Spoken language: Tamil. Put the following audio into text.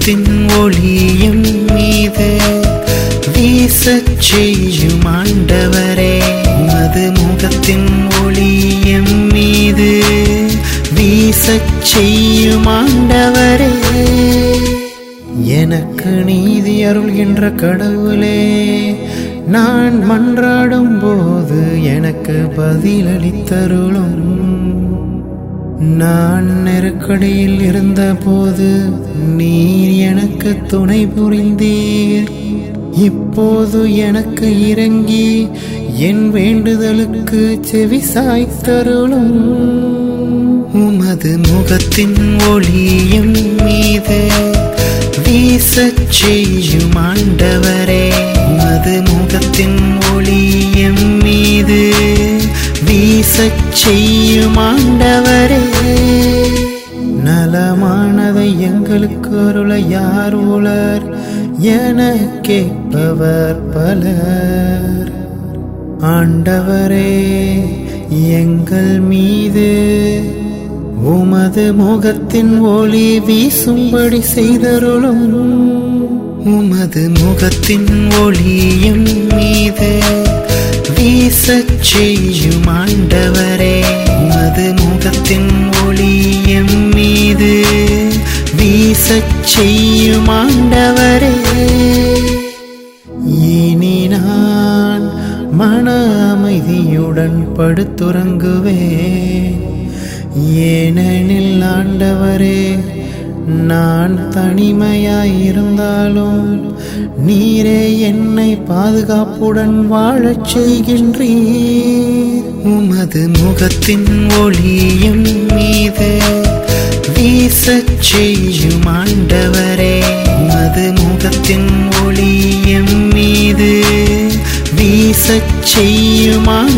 முகத்தின் ஒளியும் மீது வீசச் செய்யும் ஆண்டவரே உமது முகத்தின் ஒளியும் மீது வீசச் செய்யும் ஆண்டவரே எனக்கு நீதி அருள்கின்ற கடவுளே நான் மன்றாடும் போது எனக்கு பதிலளித்தருளும் நான் நெருக்கடியில் இருந்தபோது நீர் எனக்கு துணை புரிந்தீர் இப்போது எனக்கு இறங்கி என் வேண்டுதலுக்கு செவி சாய்த்தருளும் உமது முகத்தின் ஒளியும் மீது வீசச் செய்யும் ஆண்டவரே உமது முகத்தின் ஒளியும் மீது வீசச் செய்யும் ஆண்டவரே நலமானதை எங்களுக்கு அருள யார் உளர் என கேட்பவர் பலர் ஆண்டவரே எங்கள் மீது உமது முகத்தின் ஒளி வீசும்படி செய்தருளும் உமது முகத்தின் ஒளியும் மீது வீசச் செய்யும் ஆண்டவரே உமது முகத்தின் ஒளியும் மீது வீசச் செய்யும் ஆண்டவரே இனி நான் மன அமைதியுடன் படுத்துறங்குவேன் ஏனெனில் ஆண்டவரே நான் தனிமையாயிருந்தாலும் நீரே என்னை பாதுகாப்புடன் வாழச் செய்கின்றீர் உமது முகத்தின் ஒளியும் மீது வீசச் செய்யும் ஆண்டவரே உமது முகத்தின் ஒளியும் மீது வீசச் செய்யும்